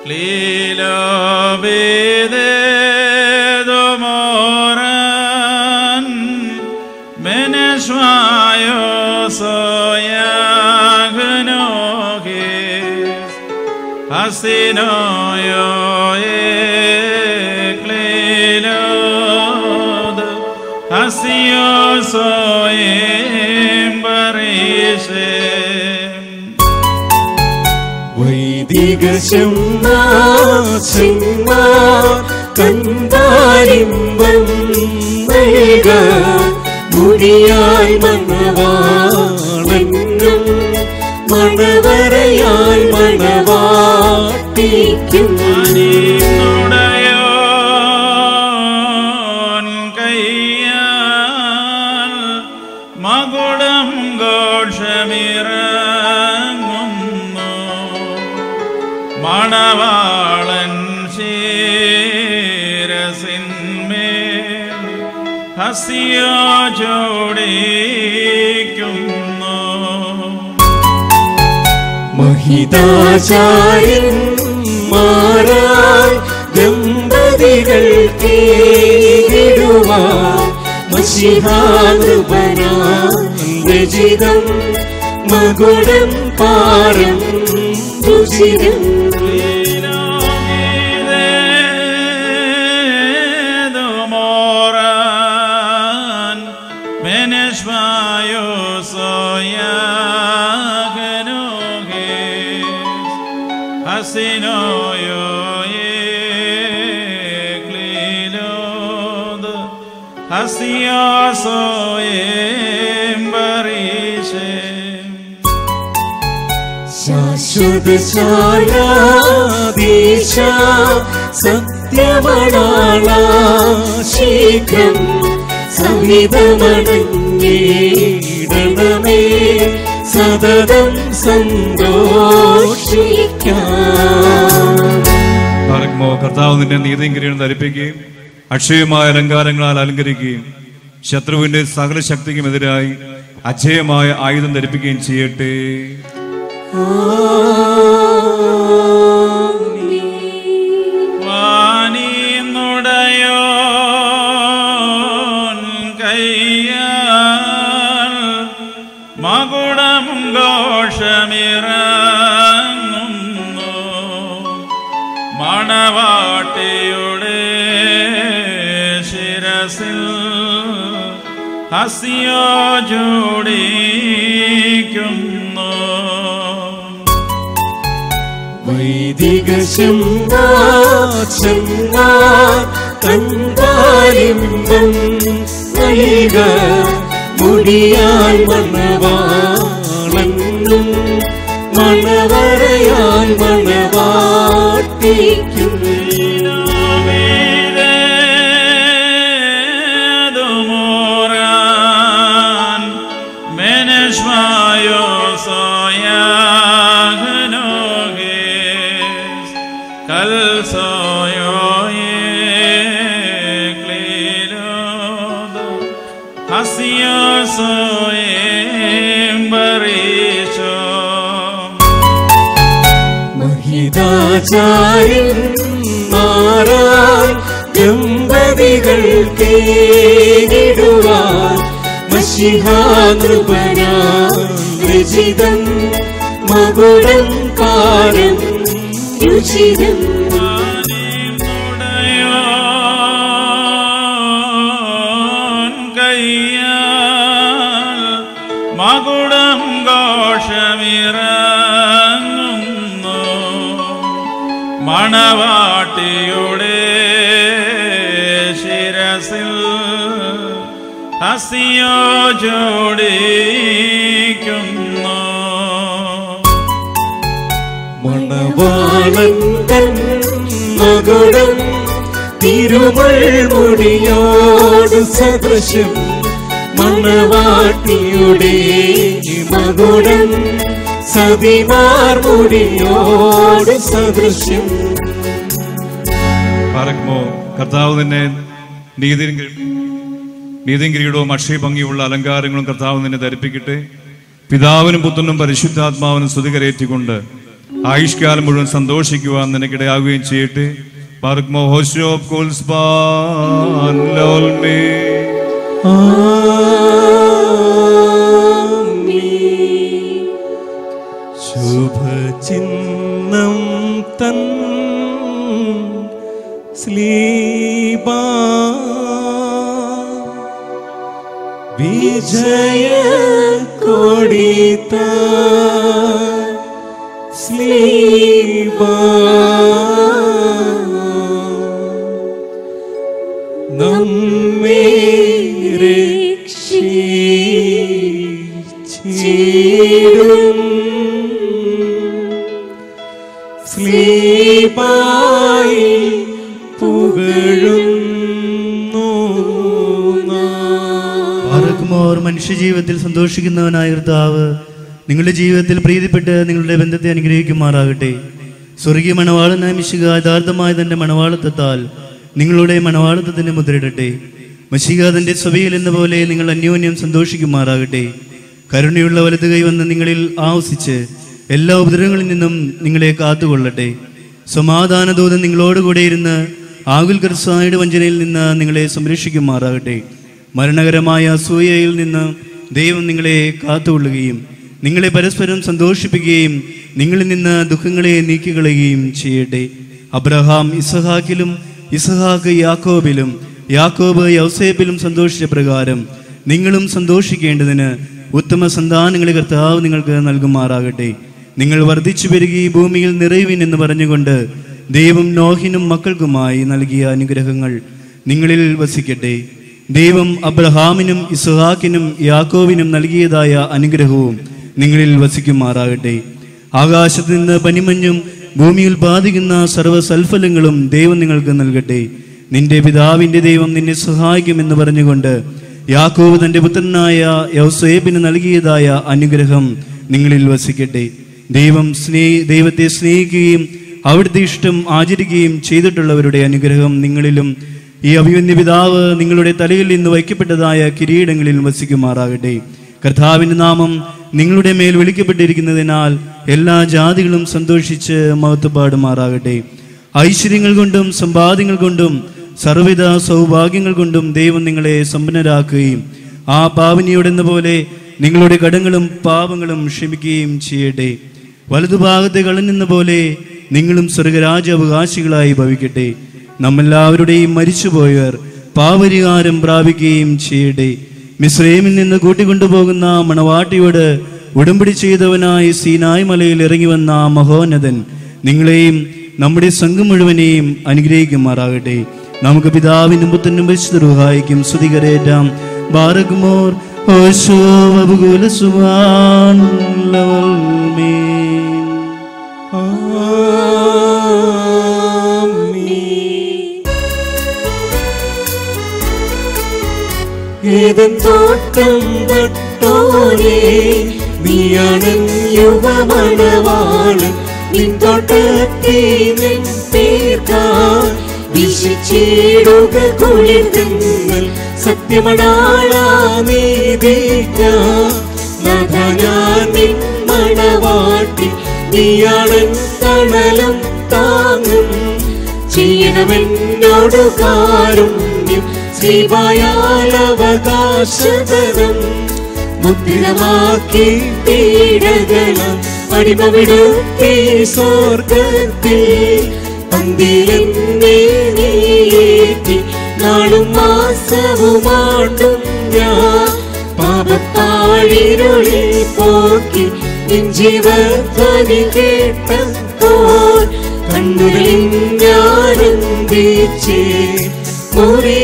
Lilo videdo moran Meneshvayo soyagnogis Hasinoyo eklilod Hasio soyim barishem വൈദിക ചെമ്മാർ കണ്ടാലിമ്പം നൽക മുടിയായി മണവാളെന്നും മണവരയായി മണവാട്ടിക്കും ുടയോൻ കയ്യാൽ മകുടം ഘോഷമിറങ്ങുന്നു മണവാളൻ ശീരസിന്മേൽ ഹസിയോ ചോടിക്കുന്നു മഹിതാചാര്യന്മാരാൽ ദമ്പതികൾ കേടുവാൻ മഷിഹാനൃപനാൽ രചിതം മകുടം പാരം രുചിരം Moran Meneshvayo soyagenoges Hasinoyo eklilod Hasio soyem barishem ശാശ്വതശാലാദീശ സത്യമണാള ശീഘ്രം സമിതമണഞ്ഞിടണമേ സതതം സന്തോഷിക്കാം പറയുമ്പോ കർത്താവ് നിന്നെ നീതിയും കിരീടം ധരിപ്പിക്കുകയും അക്ഷയമായ അലങ്കാരങ്ങളാൽ അലങ്കരിക്കുകയും ശത്രുവിന്റെ സകല ശക്തിക്കുമെതിരായി അജയമായ ആയുധം ധരിപ്പിക്കുകയും ചെയ്യട്ടെ വാനിന്നുടയോൻ കയ്യാൽ മകുടം ഘോഷമിറങ്ങുന്നു മണവാട്ടിയുടെ ശിരസിൽ ഹസ്യോ ജോടിക്കുന്നു വൈദിക ശംഭാ കണ്ടാലിമ്പം നൽക മുടിയാൽ മണവാളെന്നും മണവരയാൽ മണവാട്ടിക്കും Moran Meneshvayo soyagnoges Kal soyo eklilod Hasio soyem barishom മഹിതാചാര്യന്മാരാൽ ദമ്പതികൾ കേടുവാൻ മഷിഹാനൃപനാൽ രചിതം മകുടം കാരം രുചിരം ോൻ കയ്യാൽ മകുടം ഘോഷമിറങ്ങുന്നു മണവാട്ടിയുടെ ശിരസിൽ ഹസിയോ ജോടിക്കുന്നു മണവാളൻ തൻ മകുടം തിരുമൾ മുടിയോട് സദൃശം മണവാട്ടിയുടെ മകുടം സതിമാർ മുടിയോട് സദൃശം പറക്കുമ്പോ കർത്താവ് നിന്നെ നീതിയും കിരീ- നീതിയും കിരീടവും അക്ഷയ ഭംഗിയുള്ള അലങ്കാരങ്ങളും കർത്താവ് നിന്നെ ധരിപ്പിക്കട്ടെ പിതാവിനും പുത്രനും പരിശുദ്ധാത്മാവിനും സ്തുതി കരയേറ്റിക്കൊണ്ട് ആയുഷ്കാലം മുഴുവൻ സന്തോഷിക്കുവാൻ നിനക്കിടയാകുകയും ചെയ്യട്ടെ പാർക്കുമോ ഹോശോ കോൾസ്പാൻ ലോൽമേ ശുഭചിഹ്നം തൻ സ്ലീബ വിജയ കൊടിത്ത സ്ലീബ നമ്മെ രക്ഷിച്ചിടും സ്ലീപായി പുകഴുന്നു നാം. പാറക്കുമോർ മനുഷ്യജീവിതത്തിൽ സന്തോഷിക്കുന്നവനായ കർത്താവ് നിങ്ങളുടെ ജീവിതത്തിൽ പ്രീതിപ്പെട്ട് നിങ്ങളുടെ ബന്ധത്തെ അനുഗ്രഹിക്കുമാറാകട്ടെ സ്വർഗീയ മണവാളനായ മിശിക യഥാർത്ഥമായ തന്റെ മണവാളത്വത്താൽ നിങ്ങളുടെ മണവാളത്വത്തിന് മുദ്രയിടട്ടെ മഷിക തന്റെ സ്വഭയിൽ എന്ന പോലെ നിങ്ങൾ അന്യോന്യം സന്തോഷിക്കുമാറാകട്ടെ കരുണയുള്ള വലത് കൈ വന്ന് നിങ്ങളിൽ ആവസിച്ച് എല്ലാ ഉപദ്രവങ്ങളിൽ നിന്നും നിങ്ങളെ കാത്തുകൊള്ളട്ടെ സമാധാനദൂതൻ നിങ്ങളോടുകൂടെ ഇരുന്ന് ആകുൽ കർസായുടെ വഞ്ചനയിൽ നിന്ന് നിങ്ങളെ സംരക്ഷിക്കുമാറാകട്ടെ മരണകരമായ അസൂയയിൽ നിന്ന് ദൈവം നിങ്ങളെ കാത്തുകൊള്ളുകയും നിങ്ങളെ പരസ്പരം സന്തോഷിപ്പിക്കുകയും നിങ്ങളിൽ നിന്ന് ദുഃഖങ്ങളെ നീക്കിക്കളയുകയും ചെയ്യട്ടെ അബ്രഹാം ഇസഹാക്കിലും ഇസഹാക്ക് യാക്കോബിലും യാക്കോബ് യൗസേപ്പിലും സന്തോഷിച്ച പ്രകാരം നിങ്ങളും സന്തോഷിക്കേണ്ടതിന് ഉത്തമ സന്താനങ്ങളെ കർത്താവ് നിങ്ങൾക്ക് നൽകുമാറാകട്ടെ നിങ്ങൾ വർദ്ധിച്ചു പെരുകി ഭൂമിയിൽ നിറയുവിൻ എന്ന് പറഞ്ഞുകൊണ്ട് ദൈവം നോഹിനും മക്കൾക്കുമായി നൽകിയ അനുഗ്രഹങ്ങൾ നിങ്ങളിൽ വസിക്കട്ടെ ദൈവം അബ്രഹാമിനും ഇസ്ഹാക്കിനും യാക്കോവിനും നൽകിയതായ അനുഗ്രഹവും നിങ്ങളിൽ വസിക്കുമാറാകട്ടെ ആകാശത്ത് നിന്ന് പനിമഞ്ഞും ഭൂമി ഉൽപാദിക്കുന്ന സർവ്വസൽഫലങ്ങളും ദൈവം നിങ്ങൾക്ക് നൽകട്ടെ നിന്റെ പിതാവിന്റെ ദൈവം നിന്നെ സഹായിക്കുമെന്ന് പറഞ്ഞുകൊണ്ട് യാക്കോബ് തന്റെ പുത്രനായ യൗസേബിന് നൽകിയതായ അനുഗ്രഹം നിങ്ങളിൽ വസിക്കട്ടെ ദൈവം സ്നേഹ ദൈവത്തെ സ്നേഹിക്കുകയും അവിടുത്തെ ഇഷ്ടം ആചരിക്കുകയും ചെയ്തിട്ടുള്ളവരുടെ അനുഗ്രഹം നിങ്ങളിലും ഈ അഭിമന്യ പിതാവ് നിങ്ങളുടെ തലയിൽ നിന്ന് വയ്ക്കപ്പെട്ടതായ കിരീടങ്ങളിൽ വസിക്കുമാറാകട്ടെ കർത്താവിന്റെ നാമം നിങ്ങളുടെ മേൽ വിളിക്കപ്പെട്ടിരിക്കുന്നതിനാൽ എല്ലാ ജാതികളും സന്തോഷിച്ച് മഹത്വപ്പാടുമാറാകട്ടെ ഐശ്വര്യങ്ങൾ കൊണ്ടും സമ്പാദ്യങ്ങൾ കൊണ്ടും സർവ്വവിധ സൗഭാഗ്യങ്ങൾ കൊണ്ടും ദൈവം നിങ്ങളെ സമ്പന്നരാക്കുകയും ആ പാവനിയോടെന്ന പോലെ നിങ്ങളുടെ കടങ്ങളും പാപങ്ങളും ക്ഷമിക്കുകയും ചെയ്യട്ടെ വലതുഭാഗത്തെ കളഞ്ഞെന്ന പോലെ നിങ്ങളും സ്വർഗരാജ അവകാശികളായി ഭവിക്കട്ടെ നമ്മെല്ലാവരുടെയും മരിച്ചുപോയവർ പാപരിഹാരം പ്രാപിക്കുകയും ചെയ്യട്ടെ മിസ്രൈമിൽ നിന്ന് കൂട്ടിക്കൊണ്ടുപോകുന്ന മണവാട്ടിയോട് ഉടമ്പടി ചെയ്തവനായി സീനായ് മലയിൽ ഇറങ്ങി വന്ന ആ മഹോന്നതൻ നിങ്ങളെയും നമ്മുടെ സംഘം മുഴുവനെയും അനുഗ്രഹിക്കുമാറാകട്ടെ നമുക്ക് പിതാവിനും പുത്തനും വിശുദ്ധ സ്തുതികരേറ്റാം ബാറകുമോർ ഓശോ അബുകുല സുബാൻ ഏതൻ തോട്ടം വട്ടോരേ നീയാണൻ യുവമണവാളൻ നിൻ തോട്ടത്തെ നിൻ പേർക്കാൻ വിശിച്ചിടുക കുളിർതങ്ങൾ സത്യമണാളാ നീതിക്കാൻ നാഥ ഞാൻ നിൻ മണവാട്ടി നീയാണൻ തണലും താങ്ങും ചെയ്യണമെന്നോട് കാരുണ്യം ശ്രീവായാലവകാശതരം മുദ്രമാക്കി പീഡകളം അടിമവിടുത്തി സ്വർഗത്തിൽ പന്തിലെന്നെ നീയേറ്റി നാളും മാസവുമാണ്ടും ഞാൻ പാപപ്പാഴിരുളിൽ പോക്കി നിൻ ജീവധ്വനി കേട്ടപ്പോൾ കണ്ണുകളിൽ ഞാനും വീച്ചേ മുറി